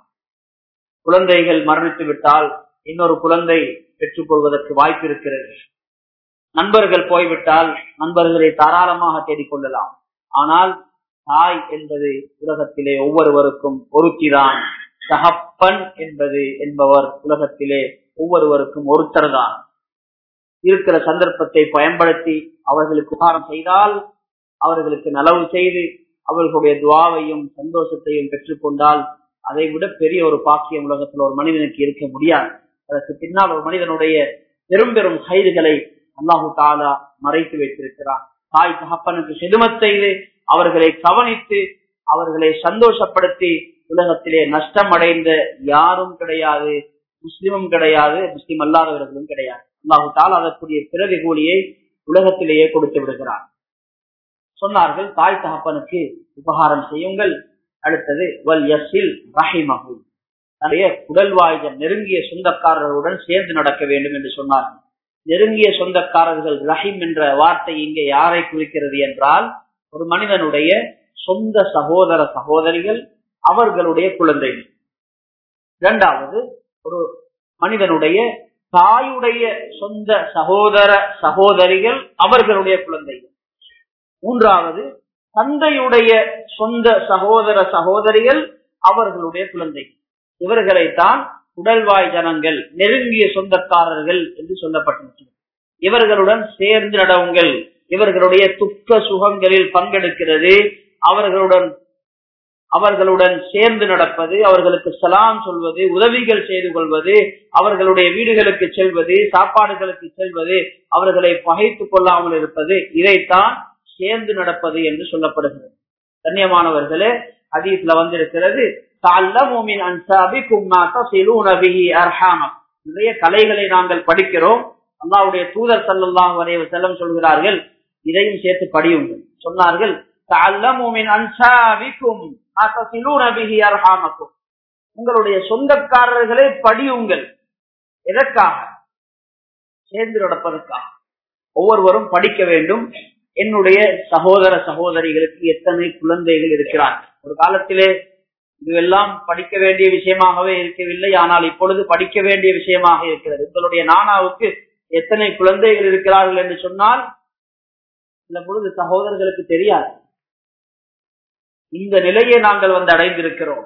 குழந்தைகள் மரணித்து விட்டால் இன்னொரு குழந்தை பெற்றுக்கொள்வதற்கு வாய்ப்பு இருக்கிறது நண்பர்கள் போய்விட்டால் நண்பர்களை தாராளமாக தேடிக்கொள்ளலாம் ஆனால் தாய் என்பது உலகத்திலே ஒவ்வொருவருக்கும் ஒருத்திதான் தகப்பன் என்பது என்பவர் உலகத்திலே ஒவ்வொருவருக்கும் ஒருத்தர் தான் இருக்கிற சந்தர்ப்பத்தை பயன்படுத்தி அவர்களுக்கு உபகாரம் செய்தால் அவர்களுக்கு நலவு செய்து அவர்களுடைய துவாவையும் சந்தோஷத்தையும் பெற்றுக்கொண்டால் அதை விட பெரிய ஒரு பாக்கியம் உலகத்தில் ஒரு மனிதனுக்கு இருக்க முடியாது அதற்கு பின்னால் ஒரு மனிதனுடைய பெரும் பெரும் கைதுகளை அல்லாஹு தாலா மறைத்து வைத்திருக்கிறார் தாய் தகப்பனுக்கு செதுமத் செய்து அவர்களை கவனித்து அவர்களை சந்தோஷப்படுத்தி உலகத்திலே நஷ்டம் அடைந்த யாரும் கிடையாது முஸ்லிமும் கிடையாது முஸ்லிம் அல்லாதவர்களும் கிடையாது அல்லாஹு தாலா அதற்குரிய பிறகு கூலியை உலகத்திலேயே கொடுத்து விடுகிறார் சொன்னார்கள் தாய் தகப்பனுக்கு உபகாரம் செய்யுங்கள் அடுத்தது வல் யசில் ரஹிமஹு நிறைய உடல்வாய்கள் நெருங்கிய சொந்தக்காரர்களுடன் சேர்ந்து நடக்க வேண்டும் என்று சொன்னார்கள் நெருங்கிய சொந்தக்காரர்கள் ரஹீம் என்ற வார்த்தை இங்கே யாரை குறிக்கிறது என்றால் ஒரு மனிதனுடைய சொந்த சகோதர சகோதரிகள் அவர்களுடைய குழந்தைகள் இரண்டாவது ஒரு மனிதனுடைய தாயுடைய சொந்த சகோதர சகோதரிகள் அவர்களுடைய குழந்தைகள் மூன்றாவது தந்தையுடைய சொந்த சகோதர சகோதரிகள் அவர்களுடைய குழந்தைகள் இவர்களைத்தான் உடல்வாய் ஜனங்கள் நெருங்கிய சொந்தக்காரர்கள் என்று சொல்லப்பட்டிருக்கிறது இவர்களுடன் சேர்ந்து நடவுங்கள் இவர்களுடைய துக்க சுகங்களில் பங்கெடுக்கிறது அவர்களுடன் அவர்களுடன் சேர்ந்து நடப்பது அவர்களுக்கு சலாம் சொல்வது உதவிகள் செய்து கொள்வது அவர்களுடைய வீடுகளுக்கு செல்வது சாப்பாடுகளுக்கு செல்வது அவர்களை பகைத்துக் கொள்ளாமல் இருப்பது இதைத்தான் சேர்ந்து நடப்பது என்று சொல்லப்படுகிறது கண்ணியமானவர்களே ஹதீஸ்ல வந்திருக்கிறது நிறைய கலைகளை நாங்கள் படிக்கிறோம் அல்லாவுடைய தூதர் சல்லாஹ் வரைய செல்லம் சொல்கிறார்கள் இதையும் சேர்த்து படியுங்கள் சொன்னார்கள் உங்களுடைய சொந்தக்காரர்களை படியுங்கள் எதற்காக சேர்ந்து நடப்பதற்காக ஒவ்வொருவரும் படிக்க வேண்டும் என்னுடைய சகோதர சகோதரிகளுக்கு எத்தனை குழந்தைகள் இருக்கிறார்கள் ஒரு காலத்திலே இதுவெல்லாம் படிக்க வேண்டிய விஷயமாகவே இருக்கவில்லை ஆனால் இப்பொழுது படிக்க வேண்டிய விஷயமாக இருக்கிறது உங்களுடைய நானாவுக்கு எத்தனை குழந்தைகள் இருக்கிறார்கள் என்று சொன்னால் சில பொழுது சகோதரர்களுக்கு தெரியாது இந்த நிலையை நாங்கள் வந்து அடைந்திருக்கிறோம்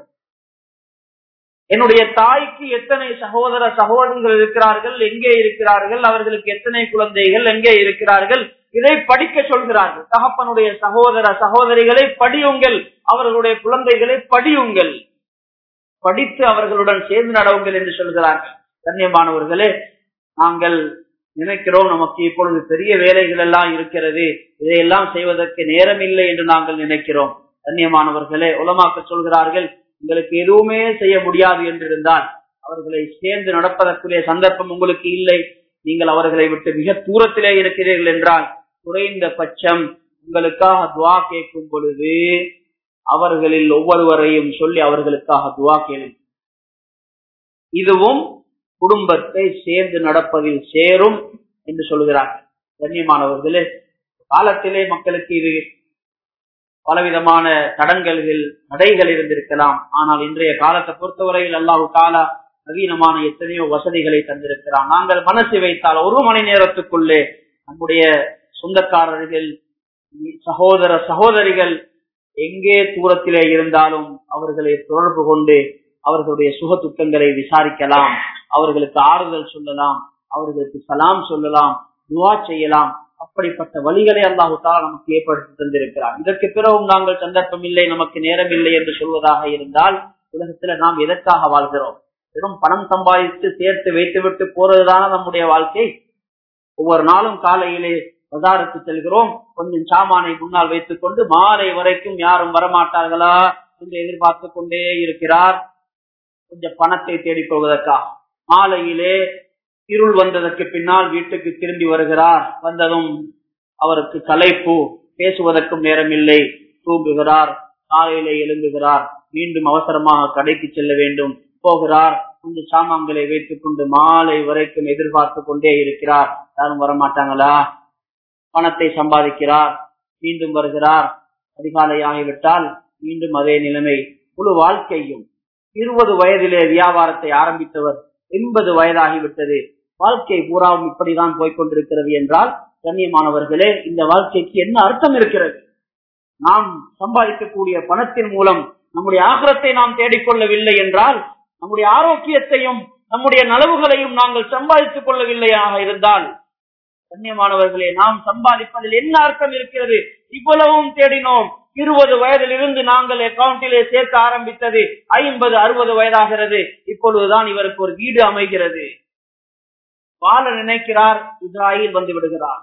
என்னுடைய தாய்க்கு எத்தனை சகோதர சகோதரிகள் இருக்கிறார்கள் எங்கே இருக்கிறார்கள் அவர்களுக்கு எத்தனை குழந்தைகள் எங்கே இருக்கிறார்கள் இதை படிக்க சொல்கிறார்கள் தகப்பனுடைய சகோதர சகோதரிகளை படியுங்கள் அவர்களுடைய குழந்தைகளை படியுங்கள் படித்து அவர்களுடன் சேர்ந்து நடவுங்கள் என்று சொல்கிறார்கள் கண்ணியமானவர்களே நாங்கள் நினைக்கிறோம் நமக்கு இப்பொழுது பெரிய வேலைகள் எல்லாம் இருக்கிறது இதையெல்லாம் செய்வதற்கு நேரம் இல்லை என்று நாங்கள் நினைக்கிறோம் கண்ணியமானவர்களே உலமாக்க சொல்கிறார்கள் உங்களுக்கு எதுவுமே செய்ய முடியாது என்றிருந்தால் அவர்களை சேர்ந்து நடப்பதற்குரிய சந்தர்ப்பம் உங்களுக்கு இல்லை நீங்கள் அவர்களை விட்டு மிக தூரத்திலே இருக்கிறீர்கள் என்றால் குறைந்த பட்சம் உங்களுக்காக துவா கேட்கும் பொழுது அவர்களில் ஒவ்வொருவரையும் சொல்லி அவர்களுக்காக துவா கேளு இதுவும் குடும்பத்தை சேர்ந்து நடப்பதில் சேரும் என்று சொல்கிறார்கள் கண்ணியமானவர்களே காலத்திலே மக்களுக்கு இது பலவிதமான தடங்கல்கள் தடைகள் இருந்திருக்கலாம் ஆனால் இன்றைய காலத்தை பொறுத்தவரையில் அல்லாஹு காலா நவீனமான எத்தனையோ வசதிகளை தந்திருக்கிறான் நாங்கள் மனசு வைத்தால் ஒரு மணி நேரத்துக்குள்ளே நம்முடைய சொந்தக்காரர்கள் சகோதர சகோதரிகள் எங்கே தூரத்திலே இருந்தாலும் அவர்களை தொடர்பு கொண்டு அவர்களுடைய சுக துக்கங்களை விசாரிக்கலாம் அவர்களுக்கு ஆறுதல் சொல்லலாம் அவர்களுக்கு சலாம் சொல்லலாம் துவா செய்யலாம் அப்படிப்பட்ட வழிகளை அல்லாஹு தாலா நமக்கு ஏற்படுத்தி தந்திருக்கிறார் இதற்கு பிறகும் நாங்கள் சந்தர்ப்பம் இல்லை நமக்கு நேரம் இல்லை என்று சொல்வதாக இருந்தால் உலகத்துல நாம் எதற்காக வாழ்கிறோம் வெறும் பணம் சம்பாதித்து சேர்த்து வைத்துவிட்டு போறதுதான நம்முடைய வாழ்க்கை ஒவ்வொரு நாளும் காலையிலே பஜாருக்கு செல்கிறோம் கொஞ்சம் சாமானை முன்னால் வைத்துக் கொண்டு மாலை வரைக்கும் யாரும் வரமாட்டார்களா என்று எதிர்பார்த்து கொண்டே இருக்கிறார் கொஞ்சம் பணத்தை தேடி போவதற்காக மாலையிலே இருள் வந்ததற்கு பின்னால் வீட்டுக்கு திரும்பி வருகிறார் வந்ததும் அவருக்கு கலைப்பு பேசுவதற்கும் நேரம் இல்லை தூங்குகிறார் காலையிலே எழும்புகிறார் மீண்டும் அவசரமாக கடைக்கு செல்ல வேண்டும் போகிறார் கொஞ்சம் சாமான்களை வைத்துக் கொண்டு மாலை வரைக்கும் எதிர்பார்த்து கொண்டே இருக்கிறார் யாரும் வரமாட்டாங்களா பணத்தை சம்பாதிக்கிறார் மீண்டும் வருகிறார் அதிகாலை ஆகிவிட்டால் மீண்டும் அதே நிலைமை முழு வாழ்க்கையும் இருபது வயதிலே வியாபாரத்தை ஆரம்பித்தவர் எண்பது வயதாகிவிட்டது வாழ்க்கை பூராவும் இப்படிதான் போய்கொண்டிருக்கிறது என்றால் கண்ணியமானவர்களே இந்த வாழ்க்கைக்கு என்ன அர்த்தம் இருக்கிறது நாம் சம்பாதிக்கக்கூடிய பணத்தின் மூலம் நம்முடைய ஆகரத்தை நாம் தேடிக்கொள்ளவில்லை என்றால் நம்முடைய ஆரோக்கியத்தையும் நம்முடைய நலவுகளையும் நாங்கள் சம்பாதித்துக் கொள்ளவில்லையாக இருந்தால் கண்ணியமானவர்களே நாம் சம்பாதிப்பதில் என்ன அர்த்தம் இருக்கிறது இவ்வளவும் தேடினோம் இருபது வயதில் இருந்து நாங்கள் அக்கௌண்டிலே சேர்க்க ஆரம்பித்தது ஐம்பது அறுபது வயதாகிறது இப்பொழுதுதான் இவருக்கு ஒரு வீடு அமைகிறது வாழ நினைக்கிறார் இஸ்ராயில் வந்து விடுகிறார்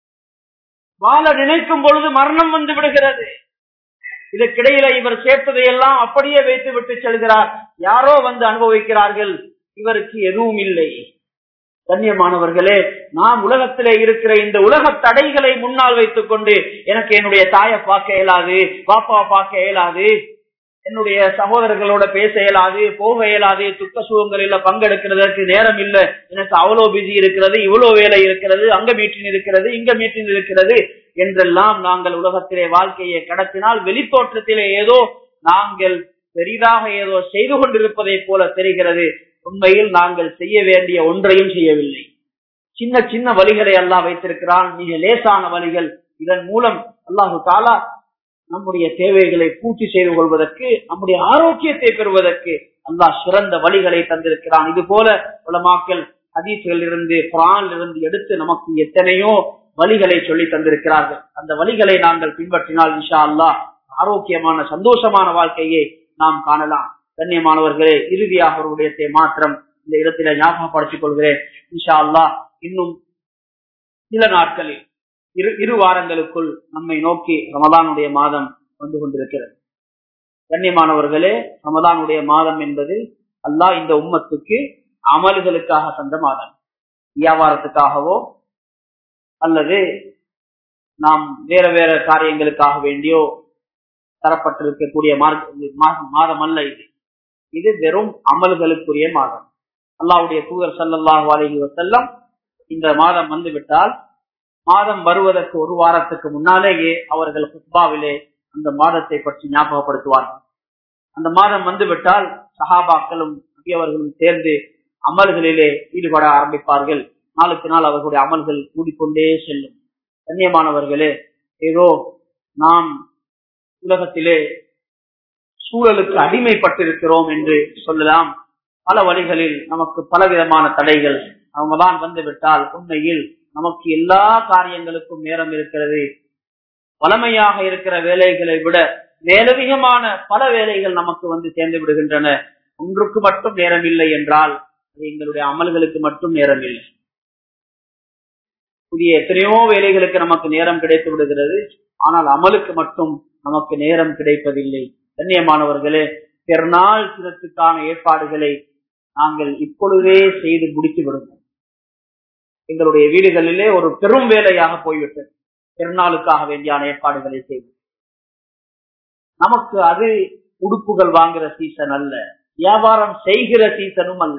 வாழ நினைக்கும் பொழுது மரணம் வந்து விடுகிறது இதற்கிடையில இவர் சேர்த்ததை எல்லாம் அப்படியே வைத்து விட்டு செல்கிறார் யாரோ வந்து அனுபவிக்கிறார்கள் இவருக்கு எதுவும் இல்லை கண்ணியமானவர்களே நாம் உலகத்திலே இருக்கிற இந்த உலக தடைகளை முன்னால் வைத்துக் கொண்டு எனக்கு என்னுடைய தாயை பார்க்க இயலாது பாப்பா பார்க்க இயலாது என்னுடைய சகோதரர்களோட பேச இயலாது போக இயலாது துக்க சுகங்களில பங்கெடுக்கிறதற்கு நேரம் இல்ல எனக்கு அவ்வளவு பிஸி இருக்கிறது இவ்வளவு வேலை இருக்கிறது அங்க மீட்டிங் இருக்கிறது இங்க மீட்டிங் இருக்கிறது என்றெல்லாம் நாங்கள் உலகத்திலே வாழ்க்கையை கடத்தினால் வெளித்தோற்றத்திலே ஏதோ நாங்கள் பெரிதாக ஏதோ செய்து கொண்டிருப்பதை போல தெரிகிறது உண்மையில் நாங்கள் செய்ய வேண்டிய ஒன்றையும் செய்யவில்லை சின்ன சின்ன வழிகளை எல்லாம் வைத்திருக்கிறான் மிக லேசான வழிகள் இதன் மூலம் அல்லாஹு தாலா நம்முடைய தேவைகளை பூர்த்தி செய்து கொள்வதற்கு நம்முடைய ஆரோக்கியத்தை பெறுவதற்கு அல்லாஹ் சிறந்த வழிகளை தந்திருக்கிறான் இது போல உலமாக்கல் ஹதீஸ்கள் இருந்து குரான் இருந்து எடுத்து நமக்கு எத்தனையோ வழிகளை சொல்லி தந்திருக்கிறார்கள் அந்த வழிகளை நாங்கள் பின்பற்றினால் இன்ஷா அல்லாஹ் ஆரோக்கியமான சந்தோஷமான வாழ்க்கையை நாம் காணலாம் கண்ணியமானவர்களே இறுதியாக அவருடைய மாற்றம் இந்த இடத்தில ஞாபகப்படுத்திக் கொள்கிறேன் இன்ஷா அல்லாஹ் இன்னும் சில நாட்களில் இரு இரு வாரங்களுக்குள் நம்மை நோக்கி ரமதானுடைய மாதம் வந்து கொண்டிருக்கிறது கண்ணியமானவர்களே ரமதானுடைய மாதம் என்பது அல்லாஹ் இந்த உம்மத்துக்கு அமல்களுக்காக தந்த மாதம் வியாபாரத்துக்காகவோ அல்லது நாம் வேற வேற காரியங்களுக்காக வேண்டியோ தரப்பட்டிருக்கக்கூடிய மாதம் அல்ல இது இது வெறும் அமல்களுக்குரிய மாதம் அல்லாவுடைய தூதர் சல்லாஹூ அலஹி வசல்லம் இந்த மாதம் வந்துவிட்டால் மாதம் வருவதற்கு ஒரு வாரத்துக்கு முன்னாலேயே அவர்கள் குத்பாவிலே அந்த மாதத்தை பற்றி ஞாபகப்படுத்துவார்கள் அந்த மாதம் வந்துவிட்டால் சஹாபாக்களும் அவர்களும் சேர்ந்து அமல்களிலே ஈடுபட ஆரம்பிப்பார்கள் நாளுக்கு நாள் அவர்களுடைய அமல்கள் கூடிக்கொண்டே செல்லும் கண்ணியமானவர்களே ஏதோ நாம் உலகத்திலே சூழலுக்கு அடிமைப்பட்டிருக்கிறோம் என்று சொல்லலாம் பல வழிகளில் நமக்கு பலவிதமான தடைகள் அவங்கதான் வந்துவிட்டால் உண்மையில் நமக்கு எல்லா காரியங்களுக்கும் நேரம் இருக்கிறது வளமையாக இருக்கிற வேலைகளை விட மேலதிகமான பல வேலைகள் நமக்கு வந்து சேர்ந்து விடுகின்றன ஒன்றுக்கு மட்டும் நேரம் இல்லை என்றால் அது எங்களுடைய அமல்களுக்கு மட்டும் நேரம் இல்லை புதிய எத்தனையோ வேலைகளுக்கு நமக்கு நேரம் கிடைத்து விடுகிறது ஆனால் அமலுக்கு மட்டும் நமக்கு நேரம் கிடைப்பதில்லை கண்ணியமானவர்களே பெருநாள் தினத்துக்கான ஏற்பாடுகளை நாங்கள் இப்பொழுதே செய்து முடித்து விடுவோம் எங்களுடைய வீடுகளிலே ஒரு பெரும் வேலையாக போய்விட்டது பெருநாளுக்காக வேண்டியான ஏற்பாடுகளை செய்து நமக்கு அது உடுப்புகள் வாங்குற சீசன் அல்ல வியாபாரம் செய்கிற சீசனும் அல்ல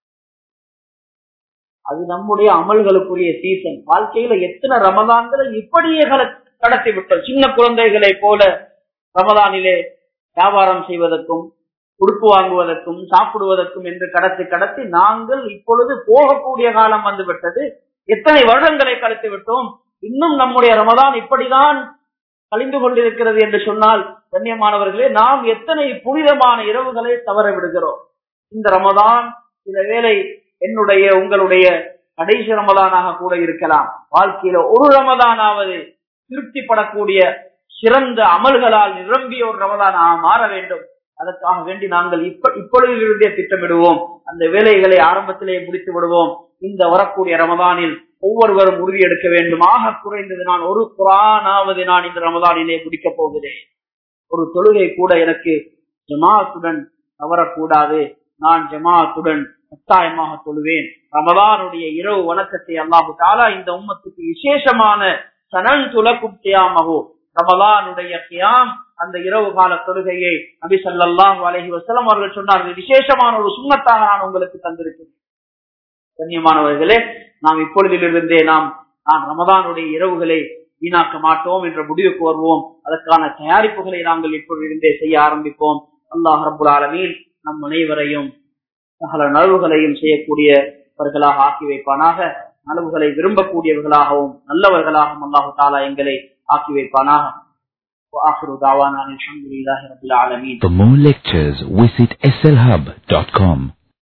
அது நம்முடைய அமல்களுக்குரிய சீசன் வாழ்க்கையில எத்தனை ரமதான்களை இப்படியே கடத்தி விட்டோம் சின்ன குழந்தைகளை போல ரமதானிலே வியாபாரம் செய்வதற்கும் உடுப்பு வாங்குவதற்கும் சாப்பிடுவதற்கும் என்று கடத்தி கடத்தி நாங்கள் இப்பொழுது போகக்கூடிய காலம் வந்துவிட்டது எத்தனை வருடங்களை கழித்து விட்டோம் இன்னும் நம்முடைய ரமதான் இப்படிதான் கழிந்து கொண்டிருக்கிறது என்று சொன்னால் கண்ணியமானவர்களே நாம் எத்தனை புனிதமான இரவுகளை தவற விடுகிறோம் இந்த ரமதான் சில வேளை என்னுடைய உங்களுடைய கடைசி ரமதானாக கூட இருக்கலாம் வாழ்க்கையில ஒரு ரமதானாவது திருப்திப்படக்கூடிய சிறந்த அமல்களால் நிரம்பிய ஒரு ரமதானாக மாற வேண்டும் அதற்காக வேண்டி நாங்கள் இப்ப இப்பொழுதிலிருந்தே திட்டமிடுவோம் அந்த வேலைகளை ஆரம்பத்திலே முடித்து விடுவோம் இந்த வரக்கூடிய ரமதானில் ஒவ்வொருவரும் உறுதி எடுக்க வேண்டும் ஆக குறைந்தது நான் ஒரு குரானாவது நான் இந்த ரமதானிலே முடிக்கப் போகிறேன் ஒரு தொழுகை கூட எனக்கு ஜமாத்துடன் தவறக்கூடாது நான் ஜமாத்துடன் கட்டாயமாக தொழுவேன் ரமதானுடைய இரவு வணக்கத்தை அல்லாஹு தாலா இந்த உம்மத்துக்கு விசேஷமான சனன் துலக்குட்டியாமகோ ரமலானுடைய கியாம் அந்த இரவு கால தொழுகையை நபி சல்லாஹூ அலஹி வசலம் அவர்கள் சொன்னார்கள் விசேஷமான ஒரு சுண்ணத்தாக நான் உங்களுக்கு தந்திருக்கிறேன் கண்ணியமானவர்களே நாம் இப்பொழுதிலிருந்தே நாம் நான் ரமதானுடைய இரவுகளை வீணாக்க மாட்டோம் என்ற முடிவுக்கு வருவோம் அதற்கான தயாரிப்புகளை நாங்கள் இப்பொழுதிருந்தே செய்ய ஆரம்பிப்போம் அல்லாஹ் ரபுல் ஆலமீன் நம் அனைவரையும் சகல நலவுகளையும் செய்யக்கூடியவர்களாக ஆக்கி வைப்பானாக நலவுகளை விரும்பக்கூடியவர்களாகவும் நல்லவர்களாகவும் அல்லாஹு தாலா எங்களை ஆக்கி வைப்பானாக وآخر دعوانا الحمد لله رب العالمين For more lectures, visit slhub.com.